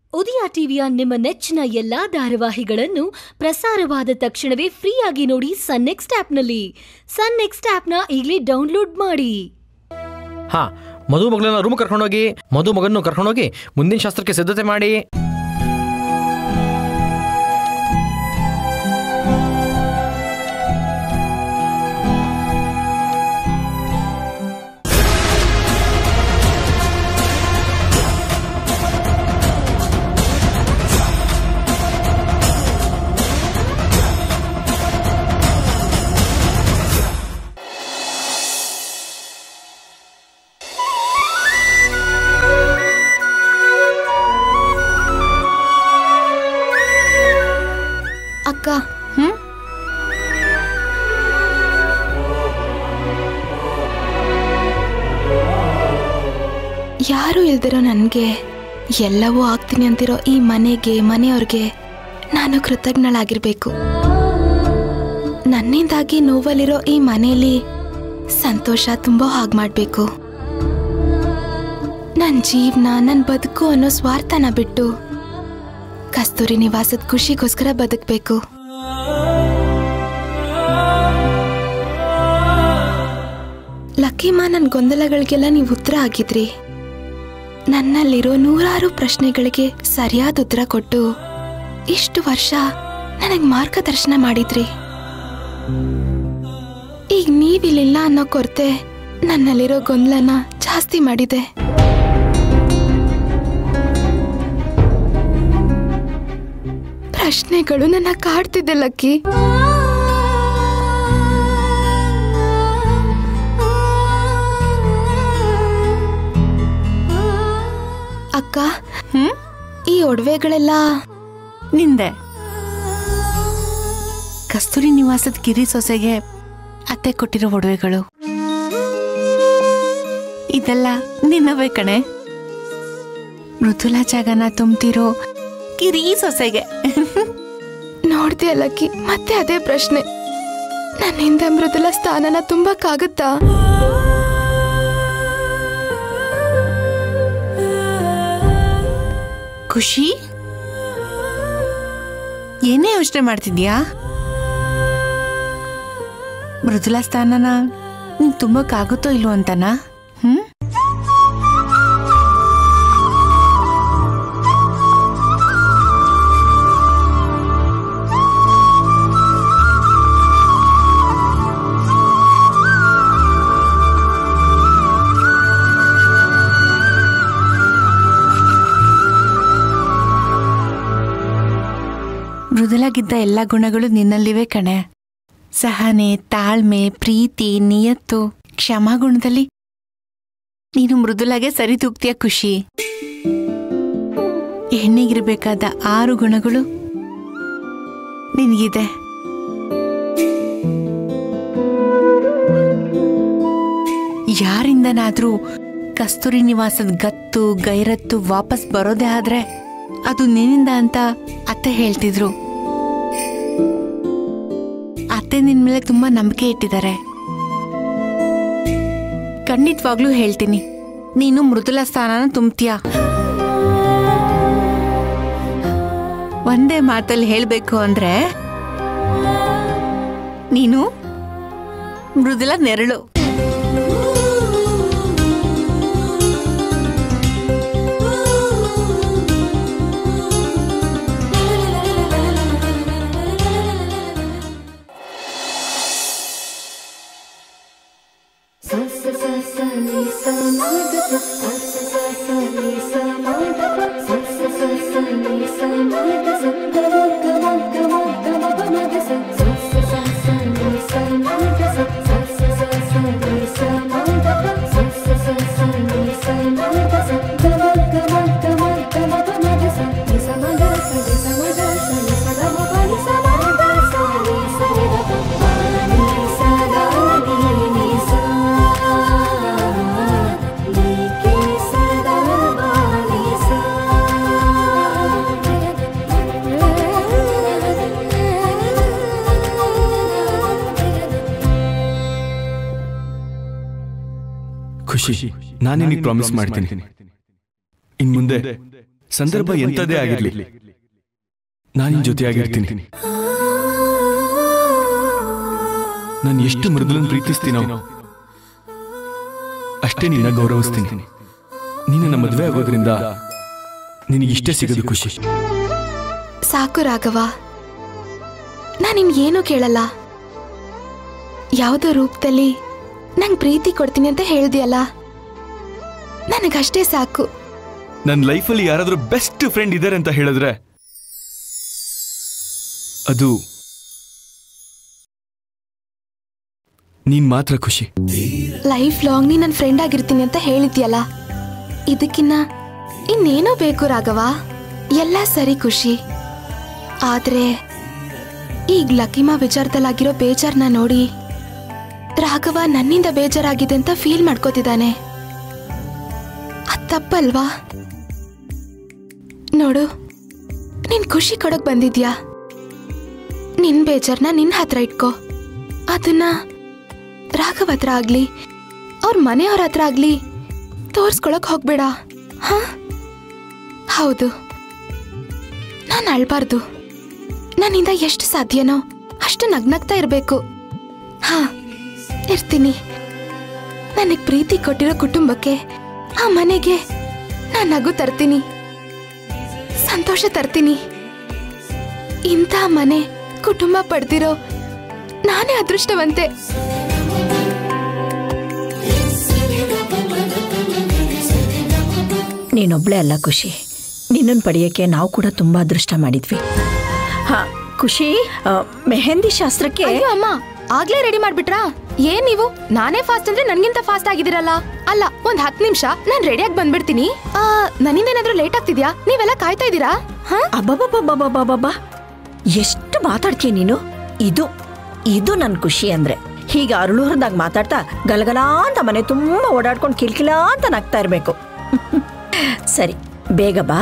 ಉದಯ ಟಿವಿಯ ನಿಮ್ಮ ನೆಚ್ಚಿನ ಎಲ್ಲಾ ಧಾರಾವಾಹಿಗಳನ್ನು ಪ್ರಸಾರವಾದ ತಕ್ಷಣವೇ ಫ್ರೀಯಾಗಿ ನೋಡಿ ಸನ್ ನೆಕ್ಸ್ಟ್ ಆಪ್ನಲ್ಲಿ ಸನ್ ನೆಕ್ಸ್ಟ್ ಆಪ್ನ ಈಗಲೇ ಡೌನ್ಲೋಡ್ ಮಾಡಿ ಹಾ ಮಧು ಮಗಳನ್ನ ರೂಮ್ ಕರ್ಕೊಂಡೋಗಿ ಮಧು ಮಗನ್ನು ಕರ್ಕೊಂಡೋಗಿ ಮುಂದಿನ ಶಾಸ್ತ್ರಕ್ಕೆ ಸಿದ್ಧತೆ ಮಾಡಿ ಅಕ್ಕ ಹ್ಮ್ ಯಾರು ಇಲ್ದಿರೋ ನನಗೆ ಎಲ್ಲವೂ ಆಗ್ತೀನಿ ಅಂತಿರೋ ಈ ಮನೆಗೆ ಮನೆಯವ್ರಿಗೆ ನಾನು ಕೃತಜ್ಞಳಾಗಿರ್ಬೇಕು ನನ್ನಿಂದಾಗಿ ನೋವಲ್ಲಿರೋ ಈ ಮನೆಯಲ್ಲಿ ಸಂತೋಷ ತುಂಬೋ ಹಾಗೆ ಮಾಡಬೇಕು ನನ್ನ ಜೀವನ ನನ್ನ ಬದುಕು ಅನ್ನೋ ಸ್ವಾರ್ಥನ ಬಿಟ್ಟು ಕಸ್ತೂರಿ ನಿವಾಸದ ಖುಷಿಗೋಸ್ಕರ ಬದುಕಬೇಕು ಲಕ್ಕಿಮಾ ನನ್ನ ಗೊಂದಲಗಳಿಗೆಲ್ಲ ನೀವು ಉತ್ತರ ಆಗಿದ್ರಿ ನನ್ನಲ್ಲಿರೋ ನೂರಾರು ಪ್ರಶ್ನೆಗಳಿಗೆ ಸರಿಯಾದ ಉತ್ತರ ಕೊಟ್ಟು ಇಷ್ಟು ವರ್ಷ ನನಗೆ ಮಾರ್ಗದರ್ಶನ ಮಾಡಿದ್ರಿ ಈಗ ನೀವಿಲ್ಲಿಲ್ಲ ಅನ್ನೋ ಕೊರತೆ ನನ್ನಲ್ಲಿರೋ ಗೊಂದಲನ ಜಾಸ್ತಿ ಮಾಡಿದೆ ಪ್ರಶ್ನೆಗಳು ನನ್ನ ಕಾಡ್ತಿದ್ದೆ ಲಕ್ಕಿ ಅಕ್ಕ ಹ್ಮ್ ಈ ಒಡವೆಗಳೆಲ್ಲ ನಿಂದೆ ಕಸ್ತೂರಿ ನಿವಾಸದ ಕಿರಿ ಸೊಸೆಗೆ ಅತ್ತೆ ಕೊಟ್ಟಿರೋ ಒಡವೆಗಳು ಇದೆಲ್ಲ ನಿನ್ನವೇ ಕಣೆ ಮೃದುಲಾ ಜಾಗನ ತುಂಬ್ತಿರೋ ಕಿರಿ ಸೊಸೆಗೆ ನೋಡ್ದೆ ಲಕ್ಕಿ ಮತ್ತೆ ಅದೇ ಪ್ರಶ್ನೆ ನನ್ನಿಂದ ಮೃದುಲ ಸ್ಥಾನನ ತುಂಬಕ್ಕಾಗತ್ತಾ ಖುಷಿ ಏನೇ ಯೋಚನೆ ಮಾಡ್ತಿದ್ಯಾ ಮೃದುಲಾ ಸ್ಥಾನನ ನೀನ್ ತುಂಬಕ್ಕಾಗುತ್ತೋ ಇಲ್ವೋ ಅಂತನಾ ಹ್ಮ್ ಮೃದುಲಾಗಿದ್ದ ಎಲ್ಲ ಗುಣಗಳು ನಿನ್ನಲ್ಲಿವೆ ಕಣೆ ಸಹನೆ ತಾಳ್ಮೆ ಪ್ರೀತಿ ನಿಯತ್ತು ಕ್ಷಮಾಗುಣದಲ್ಲಿ ನೀನು ಮೃದುಲಾಗೆ ಸರಿ ತೂಗ್ತೀಯ ಖುಷಿ ಹೆಣ್ಣಿಗಿರ್ಬೇಕಾದ ಆರು ಗುಣಗಳು ನಿನಗಿದೆ ಯಾರಿಂದನಾದ್ರೂ ಕಸ್ತೂರಿ ನಿವಾಸದ ಗತ್ತು ಗೈರತ್ತು ವಾಪಸ್ ಬರೋದೇ ಆದ್ರೆ ಅದು ನಿನ್ನಿಂದ ಅಂತ ಅತ್ತೆ ಹೇಳ್ತಿದ್ರು ಅತ್ತೆ ನಿನ್ ಮೇಲೆ ತುಂಬಾ ನಂಬಿಕೆ ಇಟ್ಟಿದ್ದಾರೆ ಖಂಡಿತವಾಗ್ಲೂ ಹೇಳ್ತೀನಿ ನೀನು ಮೃದುಲ ಸ್ಥಾನನ ತುಂಬ್ತೀಯ ಒಂದೇ ಮಾತಲ್ಲಿ ಹೇಳ್ಬೇಕು ಅಂದ್ರೆ ನೀನು ಮೃದುಲ ನೆರಳು ಖುಷಿ ನಾನು ನಿನಗೆ ಪ್ರಾಮಿಸ್ ಮಾಡ್ತೀನಿ ಇನ್ ಮುಂದೆ ಸಂದರ್ಭ ಎಂಥದೇ ಆಗಿರ್ಲಿ ನಾನು ನಿನ್ ಜೊತೆಯಾಗಿರ್ತೀನಿ ನಾನು ಎಷ್ಟು ಮೃದುಲನ್ ಪ್ರೀತಿಸ್ತೀನೋ ಅಷ್ಟೇ ನಿನ್ನ ಗೌರವಿಸ್ತೀನಿ ನಿನ್ನ ಮದುವೆ ಆಗೋದ್ರಿಂದ ನಿನಗಿಷ್ಟೇ ಸಿಗೋದು ಖುಷಿ ಸಾಕು ರಾಘವ ನಾನಿನ್ ಏನೂ ಕೇಳಲ್ಲ ಯಾವುದೋ ರೂಪದಲ್ಲಿ ನಂಗೆ ಪ್ರೀತಿ ಕೊಡ್ತೀನಿ ಅಂತ ಹೇಳ್ದಿಯಲ್ಲ ನನಗಷ್ಟೇ ಸಾಕು ನನ್ನ ಲೈಫಲ್ಲಿ ಯಾರಾದ್ರೂ ಬೆಸ್ಟ್ ಫ್ರೆಂಡ್ ಇದ್ದಾರೆ ಅಂತ ಹೇಳಿದ್ರೆ ಅದು ನೀನ್ ಮಾತ್ರ ಖುಷಿ ಲೈಫ್ ಲಾಂಗ್ ನೀ ನನ್ನ ಫ್ರೆಂಡ್ ಆಗಿರ್ತೀನಿ ಅಂತ ಹೇಳಿದ್ಯಲ್ಲ ಇದಕ್ಕಿನ್ನ ಇನ್ನೇನೋ ಬೇಕು ರಾಘವ ಎಲ್ಲ ಸರಿ ಖುಷಿ ಆದ್ರೆ ಈಗ ಲಕಿಮಾ ವಿಚಾರದಲ್ಲಾಗಿರೋ ಬೇಜಾರ್ನ ನೋಡಿ ರಾಘವ ನನ್ನಿಂದ ಬೇಜಾರಾಗಿದೆ ಅಂತ ಫೀಲ್ ಮಾಡ್ಕೋತಿದ್ದಾನೆ ಅದ್ ತಪ್ಪಲ್ವಾ ನೋಡು ನೀನ್ ಖುಷಿ ಕೊಡಕ್ ಬಂದಿದ್ಯಾ ನಿನ್ ಬೇಜಾರ್ನ ನಿನ್ ಹತ್ರ ಇಟ್ಕೋ ಅದನ್ನ ರಾಘವ್ ಹತ್ರ ಆಗ್ಲಿ ಅವ್ರ ಮನೆಯವ್ರ ಹತ್ರ ಆಗ್ಲಿ ತೋರ್ಸ್ಕೊಳಕ್ ಹೋಗ್ಬೇಡ ಹ ಹೌದು ನಾನು ಅಳ್ಬಾರ್ದು ನನ್ನಿಂದ ಎಷ್ಟು ಸಾಧ್ಯನೋ ಅಷ್ಟು ನಗ್ನಗ್ತಾ ಇರ್ಬೇಕು ಹಾ ಇರ್ತೀನಿ ನನಗ್ ಪ್ರೀತಿ ಕೊಟ್ಟಿರೋ ಕುಟುಂಬಕ್ಕೆ ಆ ಮನೆಗೆ ನಾನ್ ನಗು ತರ್ತೀನಿ ಸಂತೋಷ ತರ್ತೀನಿ ಇಂಥ ಮನೆ ಕುಟುಂಬ ಪಡ್ದಿರೋ ನಾನೇ ಅದೃಷ್ಟವಂತೆ ನೀನೊಬ್ಳೇ ಅಲ್ಲ ಖುಷಿ ನಿನ್ನನ್ನು ಪಡೆಯೋಕ್ಕೆ ನಾವು ಕೂಡ ತುಂಬ ಅದೃಷ್ಟ ಮಾಡಿದ್ವಿ ಹಾ ಖುಷಿ ಆ, ಮೆಹಂದಿ ಶಾಸ್ತ್ರಕ್ಕೆ ಅಯ್ಯೋ ಅಮ್ಮ ಆಗ್ಲೇ ರೆಡಿ ಮಾಡ್ಬಿಟ್ರಾ ಏನ್ ನೀವು ನಾನೇ ಫಾಸ್ಟ್ ಅಂದ್ರೆ ನನ್ಗಿಂತ ಫಾಸ್ಟ್ ಆಗಿದಿರಲ್ಲ ಅಲ್ಲ ಒಂದ್ ಹತ್ ನಿಮಿಷ ನಾನ್ ರೆಡಿಯಾಗಿ ಬಂದ್ಬಿಡ್ತೀನಿ ಆ, ನನ್ನಿಂದ ಏನಾದ್ರೂ ಲೇಟ್ ಆಗ್ತಿದ್ಯಾ ನೀವೆಲ್ಲ ಕಾಯ್ತಾ ಇದ್ದೀರಾ ಹಾ ಅಬ್ಬಬ್ಬಬ್ಬಬ್ಬಬ್ಬಬ್ಬ ಎಷ್ಟು ಮಾತಾಡ್ತೀಯ ನೀನು ಇದು ಇದು ನನ್ನ ಖುಷಿ ಅಂದ್ರೆ ಹೀಗೆ ಅರುಳೂರ್ದಾಗ ಮಾತಾಡ್ತಾ ಗಲಗಲ ಅಂತ ಮನೆ ತುಂಬ ಓಡಾಡ್ಕೊಂಡು ಕಿಲ್ಕಿಲ ಅಂತ ನಗ್ತಾ ಇರಬೇಕು ಸರಿ ಬೇಗ ಬಾ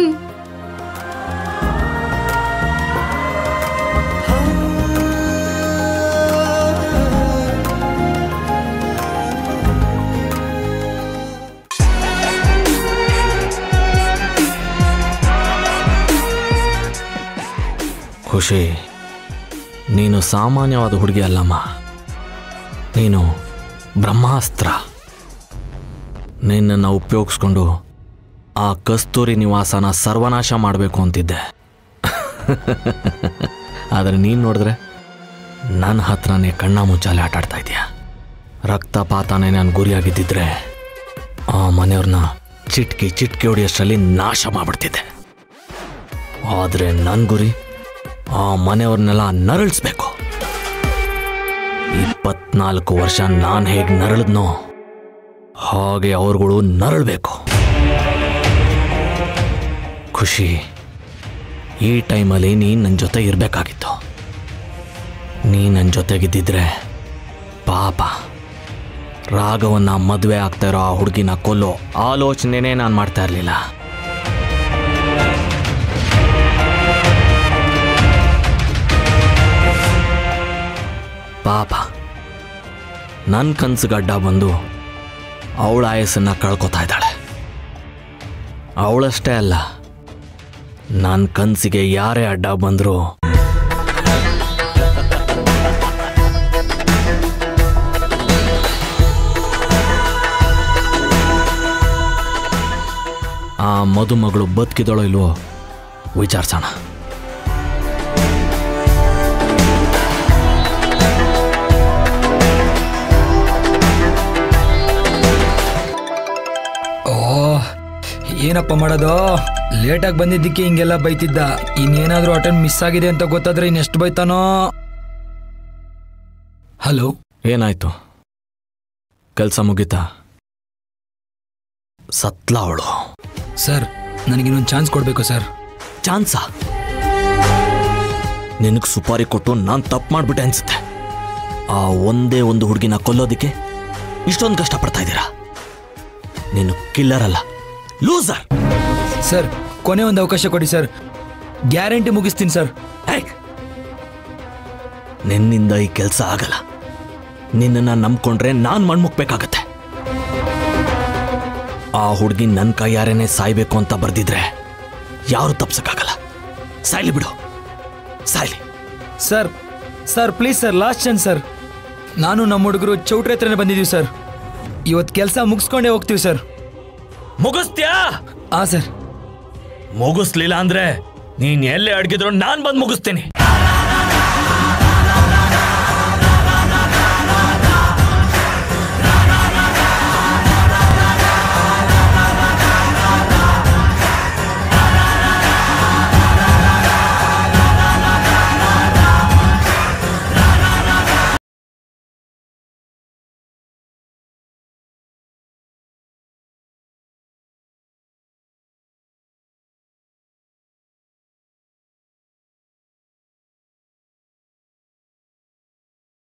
ಖುಷಿ ನೀನು ಸಾಮಾನ್ಯವಾದ ಹುಡುಗಿ ಅಲ್ಲಮ್ಮ ನೀನು ಬ್ರಹ್ಮಾಸ್ತ್ರ ನಿನ್ನನ್ನು ಉಪಯೋಗಿಸ್ಕೊಂಡು ಆ ಕಸ್ತೂರಿ ನಿವಾಸನ ಸರ್ವನಾಶ ಮಾಡಬೇಕು ಅಂತಿದ್ದೆ ಆದರೆ ನೀನು ನೋಡಿದ್ರೆ ನನ್ನ ಹತ್ರನೇ ಕಣ್ಣ ಮುಚ್ಚಾಲೆ ಆಟಾಡ್ತಾ ಇದೆಯಾ ರಕ್ತಪಾತನೇ ನಾನು ಗುರಿಯಾಗಿದ್ದಿದ್ರೆ ಆ ಮನೆಯವ್ರನ್ನ ಚಿಟ್ಕಿ ಚಿಟ್ಕಿ ಹೊಡೆಯೋಷ್ಟರಲ್ಲಿ ನಾಶ ಮಾಡ್ಬಿಡ್ತಿದ್ದೆ ಆದರೆ ನನ್ನ ಗುರಿ ಆ ಮನೆಯವ್ರನ್ನೆಲ್ಲ ನರಳಿಸ್ಬೇಕು ಇಪ್ಪತ್ನಾಲ್ಕು ವರ್ಷ ನಾನು ಹೇಗೆ ನರಳಿದ್ನೋ ಹಾಗೆ ಅವ್ರುಗಳು ನರಳಬೇಕು ಖುಷಿ ಈ ಟೈಮಲ್ಲಿ ನೀನು ನನ್ನ ಜೊತೆ ಇರಬೇಕಾಗಿತ್ತು ನೀ ನನ್ನ ಜೊತೆಗಿದ್ದಿದ್ರೆ ಪಾಪ ರಾಘವನ್ನ ಮದುವೆ ಆಗ್ತಾ ಇರೋ ಆ ಹುಡುಗಿನ ಕೊಲ್ಲೋ ಆಲೋಚನೆನೇ ನಾನು ಮಾಡ್ತಾ ಇರಲಿಲ್ಲ ಪಾಪ ನನ್ನ ಕನ್ಸಿಗೆ ಅಡ್ಡ ಬಂದು ಅವಳ ಆಯಸ್ಸನ್ನ ಕಳ್ಕೊತಾ ಇದ್ದಾಳೆ ಅವಳಷ್ಟೇ ಅಲ್ಲ ನನ್ನ ಕನ್ಸಿಗೆ ಯಾರೇ ಅಡ್ಡ ಬಂದರೂ ಆ ಮದುಮಗಳು ಬದುಕಿದಳೋ ಇಲ್ವೋ ವಿಚಾರಿಸೋಣ ಓ ಏನಪ್ಪ ಮಾಡೋದು ಲೇಟಾಗಿ ಬಂದಿದ್ದಕ್ಕೆ ಹಿಂಗೆಲ್ಲ ಬೈತಿದ್ದ ಇನ್ನೇನಾದ್ರೂ ಅಟೆಂಡ್ ಮಿಸ್ ಆಗಿದೆ ಅಂತ ಗೊತ್ತಾದ್ರೆ ಇನ್ನೆಷ್ಟು ಬೈತಾನೋ ಹಲೋ ಏನಾಯ್ತು ಕೆಲಸ ಮುಗೀತಾ ಸತ್ಲ ಅವಳು ಸರ್ ನನಗಿನ್ನೊಂದು ಚಾನ್ಸ್ ಕೊಡಬೇಕು ಸರ್ ಚಾನ್ಸಾ ನಿನಗೆ ಸುಪಾರಿ ಕೊಟ್ಟು ನಾನು ತಪ್ಪು ಮಾಡ್ಬಿಟ್ಟೆ ಅನ್ಸುತ್ತೆ ಆ ಒಂದೇ ಒಂದು ಹುಡುಗಿನ ಕೊಲ್ಲೋದಕ್ಕೆ ಇಷ್ಟೊಂದು ಕಷ್ಟಪಡ್ತಾ ಇದ್ದೀರಾ ನೀನು ಕಿಲ್ಲರ್ ಅಲ್ಲ ಲೂಸರ್ ಸರ್ ಕೊನೆ ಒಂದು ಅವಕಾಶ ಕೊಡಿ ಸರ್ ಗ್ಯಾರಂಟಿ ಮುಗಿಸ್ತೀನಿ ಸರ್ ನಿನ್ನಿಂದ ಈ ಕೆಲಸ ಆಗಲ್ಲ ನಿನ್ನನ್ನು ನಂಬ್ಕೊಂಡ್ರೆ ನಾನು ಮಣ್ಮುಕ್ಬೇಕಾಗತ್ತೆ ಆ ಹುಡುಗಿ ನನ್ನ ಕೈಯಾರೇನೆ ಸಾಯ್ಬೇಕು ಅಂತ ಬರ್ದಿದ್ರೆ ಯಾರು ತಪ್ಸಕ್ಕಾಗಲ್ಲ ಸಾಯ್ಲಿ ಬಿಡು ಸಾಯ್ಲಿ sir sir please sir last chance sir ನಾನು ನಮ್ಮ ಹುಡುಗರು ಚೌಟ್ರಿ ಹತ್ರನೇ ಬಂದಿದ್ದೀವಿ ಸರ್ ಇವತ್ತು ಕೆಲಸ ಮುಗಿಸ್ಕೊಂಡೇ ಹೋಗ್ತೀವಿ ಸರ್ ಮುಗಿಸ್ತ್ಯಾ ಹಾಂ ಸರ್ ಮುಗಿಸ್ಲಿಲ್ಲ ಅಂದ್ರೆ ನೀನ್ ಎಲ್ಲೇ ಅಡ್ಗಿದ್ರು ನಾನ್ ಬಂದ್ ಮುಗಿಸ್ತೀನಿ